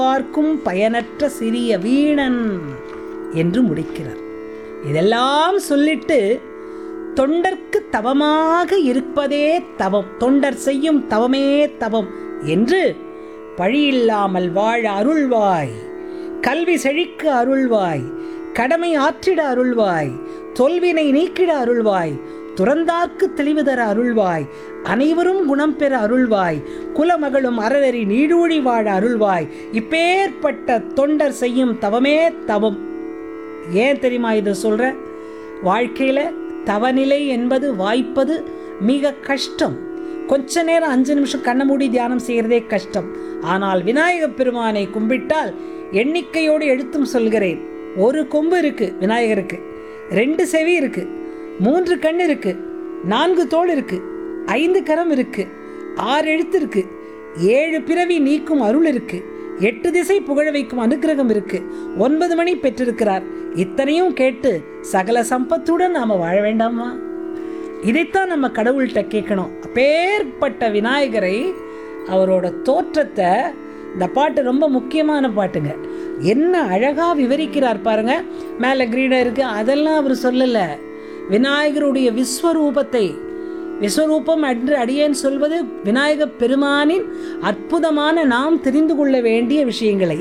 பார்க்கும் பயனற்ற சிறிய வீணன் என்று முடிக்கிறார் இதெல்லாம் சொல்லிட்டு தொண்டர்க்கு தவமாக இருப்பதே தவம் தொண்டர் செய்யும் தவமே தவம் என்று பழியில்லாமல் வாழ அருள்வாய் கல்வி செழிக்க அருள்வாய் கடமை ஆற்றிட அருள்வாய் தொல்வினை நீக்கிட அருள்வாய் துறந்தார்க்கு தெளிவு தர அருள்வாய் அனைவரும் குணம் பெற அருள்வாய் குலமகளும் அறநெறி நீடூழி வாழ அருள்வாய் இப்பேற்பட்ட தொண்டர் செய்யும் தவமே தவம் ஏன் தெரியுமா இதை சொல்கிறேன் வாழ்க்கையில் தவநிலை என்பது வாய்ப்பது மிக கஷ்டம் கொஞ்ச நேரம் அஞ்சு நிமிஷம் கண்ணை மூடி தியானம் செய்கிறதே கஷ்டம் ஆனால் விநாயகப் பெருமானை கும்பிட்டால் எண்ணிக்கையோடு எடுத்தும் சொல்கிறேன் ஒரு கொம்பு இருக்கு விநாயகருக்கு ரெண்டு செவி இருக்கு மூன்று கண் இருக்கு நான்கு தோள் இருக்கு ஐந்து கரம் இருக்கு ஆறு எழுத்து இருக்கு ஏழு பிறவி நீக்கும் அருள் இருக்கு எட்டு திசை புகழ வைக்கும் அனுக்கிரகம் இருக்கு ஒன்பது மணி பெற்றிருக்கிறார் இத்தனையும் கேட்டு சகல சம்பத்துடன் நாம வாழ வேண்டாமா இதைத்தான் நம்ம கடவுள்கிட்ட கேட்கணும் அப்பேற்பட்ட விநாயகரை அவரோட தோற்றத்தை இந்த பாட்டு ரொம்ப முக்கியமான பாட்டுங்க என்ன அழகா விவரிக்கிறார் பாருங்க மேலே கிரீடம் இருக்கு அதெல்லாம் அவர் சொல்லலை விநாயகருடைய விஸ்வரூபத்தை விஸ்வரூபம் என்று அடியேன் சொல்வது விநாயக பெருமானின் அற்புதமான நாம் தெரிந்து கொள்ள வேண்டிய விஷயங்களை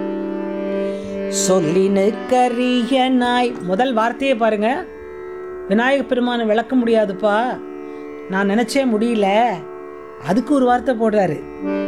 சொல்லினு கரிய நாய் முதல் வார்த்தையை பாருங்க விநாயக பெருமானை விளக்க முடியாதுப்பா நான் நினைச்சே முடியல அதுக்கு ஒரு வார்த்தை போடுறாரு